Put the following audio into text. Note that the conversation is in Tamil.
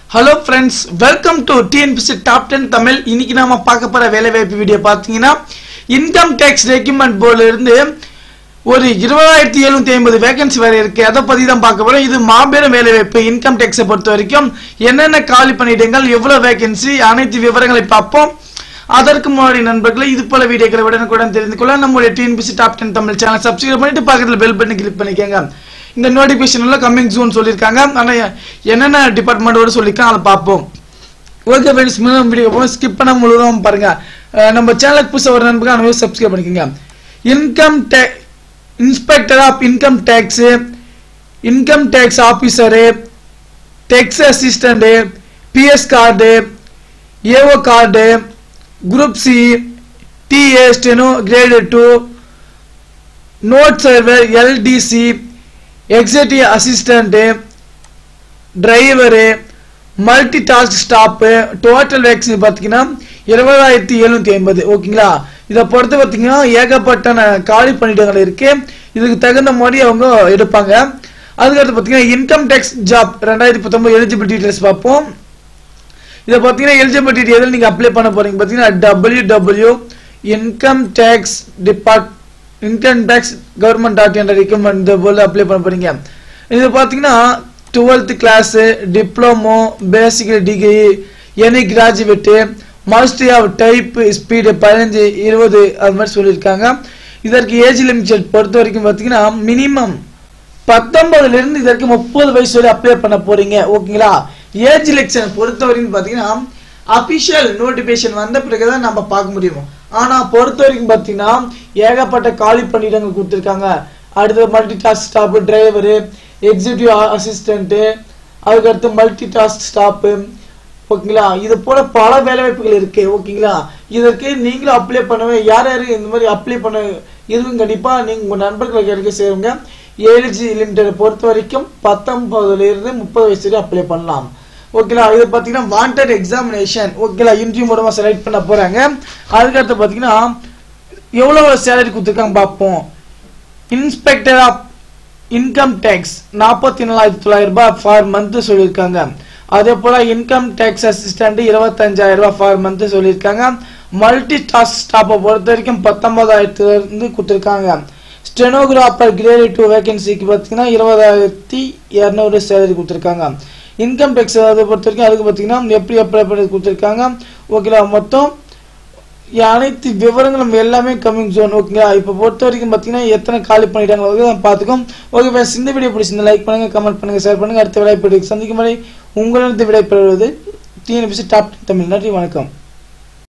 hello friends welcome to TNPC top ten Tamil இன்னைக்கு நாம பார்க்க போற வேலைவாய்ப்பு வீடியோ பார்த்தீங்கன்னா இன்கம் டேக்ஸ் ரெக்யூமெண்ட் போர்டுல இருந்து ஒரு இருபதாயிரத்தி எழுநூத்தி ஐம்பது வேகன்சி வரை இருக்கு அதை பத்தி தான் பார்க்க போறோம் இது மாபெரும் வேலைவாய்ப்பு இன்கம் டேக்ஸை பொறுத்த வரைக்கும் என்னென்ன காலி பணியிடங்கள் எவ்வளவு வேகன்சி அனைத்து விவரங்களை பார்ப்போம் அதற்கு முன்னாடி நண்பர்களே இது போல வீடியோக்களை உடனுக்குடன் தெரிந்து கொள்ள நம்மளுடைய TNPC top ten Tamil channel subscribe பண்ணிட்டு பக்கத்துல பெல் பட்டனை கிளிக் பண்ணிக்கோங்க இந்த நோட்டிபிகேஷன்ல கம்மிங் ஜூன் சொல்லியிருக்காங்க ஆனா என்னென்ன டிபார்ட்மெண்ட்டோட சொல்லியிருக்காங்க அதை பார்ப்போம் ஓகே ஃப்ரெண்ட்ஸ் மீண்டும் வீடியோ போகும் ஸ்கிப் பண்ண முழுவதும் பாருங்க அஹ் நம்ம சேனலுக்கு புதுசாக ஒரு நண்பர்கள் நம்ம சப்ஸ்கிரைப் பண்ணிக்கோங்க இன்கம் டே inspector of income tax income tax officer tax assistant PS card AO card group C DA steno grade two note server LDC executive assistant driver multi task staff total vaccine பார்த்தீங்கன்னா இருபதாயிரத்தி எழுநூத்தி ஐம்பது ஓகேங்களா இதை பொறுத்து பார்த்தீங்கன்னா ஏகப்பட்ட ந- காலி பணியிடங்கள் இருக்கு இதுக்கு தகுந்த மாதிரி அவங்க எடுப்பாங்க அதுக்கடுத்து பார்த்தீங்கன்னா இன்கம் டேக்ஸ் ஜாப் ரெண்டாயிரத்தி பத்தொன்பது எலிஜிபிலிட்டி டீடைல்ஸ் பார்ப்போம் இதை பார்த்தீங்கன்னா எலிஜிபிலிட்டி எதில் நீங்கள் அப்ளை பண்ண போறீங்க பார்த்தீங்கன்னா W W income tax depart income tax government dot என்ற ரெக்கமெண்ட் இந்த போல அப்ளை பண்ண போறீங்க இது பார்த்தீங்கன்னா twelfth class diploma basic degree any graduate must of type speed பதினஞ்சு இருபது அது மாதிரி சொல்லியிருக்காங்க இதற்கு ஏஜ் லிமிட் பொறுத்த வரைக்கும் பார்த்தீங்கன்னா மினிமம் பத்தொன்பதுல இருந்து இதற்கு முப்பது வயசு வரை அப்ளை பண்ண போறீங்க ஓகேங்களா ஏஜ் எலெக்ஷன் பொறுத்த வரைக்கும் பாத்தீங்கன்னா அபிஷியல் நோட்டிபிகேஷன் வந்த பிறகுதான் நம்ம பார்க்க முடியும் ஆனா பொறுத்த வரைக்கும் பாத்தீங்கன்னா ஏகப்பட்ட காலி பணியிடங்கள் கொடுத்துருக்காங்க அடுத்து multi task staff driver executive assistant அதுக்கடுத்து மல்டி டாஸ்க் ஸ்டாப்பு ஓகேங்களா இது போல பல வேலைவாய்ப்புகள் இருக்கு ஓகேங்களா இதற்கு நீங்களும் அப்ளை பண்ணவே யார் யாரு இந்த மாதிரி அப்ளை பண்ண இதுவும் கண்டிப்பா நீங்க உங்க நண்பர்களுக்கு எடுக்க சேருங்க ஏஜ் லிமிட்டை பொறுத்த வரைக்கும் பத்தொன்பதுல இருந்து முப்பது வயசு வரை அப்ளை பண்ணலாம் ஓகேங்களா இது பாத்தீங்கன்னா வாண்டட் எக்ஸாமினேஷன் ஓகேங்களா இன்டர்வியூ மூலமா செலக்ட் பண்ண போறாங்க அதுக்கடுத்து பாத்தீங்கன்னா எவ்வளவு சேலரி கொடுத்துருக்காங்க பார்ப்போம் இன்ஸ்பெக்டர் ஆஃப் இன்கம் டேக்ஸ் நாற்பத்தி நாலாயிரத்தி தொள்ளாயிரம் ரூபாய் ஃபார் மந்த் சொல்லியிருக்காங்க அதே போல இன்கம் டேக்ஸ் அசிஸ்டன்ட் இருபத்தஞ்சாயிரம் ரூபாய் ஃபார் மந்த் சொல்லியிருக்காங்க மல்டி டாஸ்க் ஸ்டாப்பை பொறுத்த வரைக்கும் பத்தொன்பதாயிரத்துல இருந்து கொடுத்துருக்காங்க ஸ்டெனோகிராஃபர் கிரேட் டூ வேகன்சிக்கு பார்த்தீங்கன்னா இருபதாயிரத்தி இரநூறு சேலரி கொடுத்துருக்காங்க இன்கம் டேக்ஸ் அதை பொறுத்த வரைக்கும் அதுக்கு பார்த்தீங்கன்னா எப்படி அப்ளை பண்ணி கொடுத்துருக்காங்க ஓகேங்களா மொத்தம் அனைத்து விவரங்களும் எல்லாமே கம்மிங் ஜோன் ஓகேங்களா இப்போ பொறுத்த வரைக்கும் பார்த்தீங்கன்னா எத்தனை காலி பண்ணிட்டாங்க பார்த்துக்கோம் ஓகே ஃப்ரெண்ட்ஸ் இந்த வீடியோ பிடிச்சிருந்தா லைக் பண்ணுங்க கமெண்ட் பண்ணுங்க ஷேர் பண்ணுங்க அடுத்த விடைப்பெறுவது சந்திக்கும் வரை உங்களிடம் விடைபெறுவது டிஎன்பிசி டாப் தமிழ் நன்றி வணக்கம்